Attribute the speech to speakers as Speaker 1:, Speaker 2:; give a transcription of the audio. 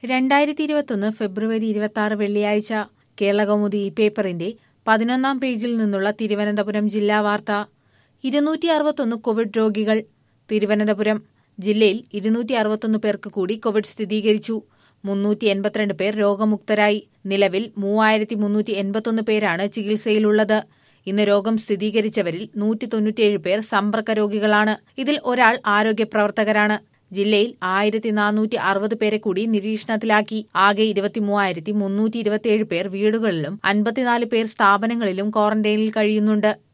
Speaker 1: രണ്ടായിരത്തി ഇരുപത്തൊന്ന് ഫെബ്രുവരി ഇരുപത്തി ആറ് വെള്ളിയാഴ്ച കേരളകൗമുദി ഈ പേപ്പറിന്റെ പതിനൊന്നാം പേജിൽ നിന്നുള്ള തിരുവനന്തപുരം ജില്ലാ വാർത്ത ഇരുന്നൂറ്റി അറുപത്തൊന്ന് കോവിഡ് രോഗികൾ തിരുവനന്തപുരം ജില്ലയിൽ ഇരുന്നൂറ്റി അറുപത്തൊന്ന് പേർക്ക് കൂടി കോവിഡ് സ്ഥിരീകരിച്ചു മുന്നൂറ്റി എൺപത്തിരണ്ട് പേർ രോഗമുക്തരായി നിലവിൽ മൂവായിരത്തി മുന്നൂറ്റി എൺപത്തൊന്ന് പേരാണ് ചികിത്സയിലുള്ളത് ഇന്ന് രോഗം സ്ഥിരീകരിച്ചവരിൽ നൂറ്റി തൊണ്ണൂറ്റിയേഴ് പേർ സമ്പർക്ക രോഗികളാണ് ഇതിൽ ഒരാൾ ആരോഗ്യ പ്രവർത്തകരാണ് ജില്ലയിൽ ആയിരത്തി നാനൂറ്റി അറുപത് പേരെ കൂടി നിരീക്ഷണത്തിലാക്കി ആകെ ഇരുപത്തിമൂവായിരത്തി മുന്നൂറ്റി ഇരുപത്തിയേഴ് പേർ വീടുകളിലും അൻപത്തിനാല് പേർ സ്ഥാപനങ്ങളിലും ക്വാറന്റൈനിൽ കഴിയുന്നുണ്ട്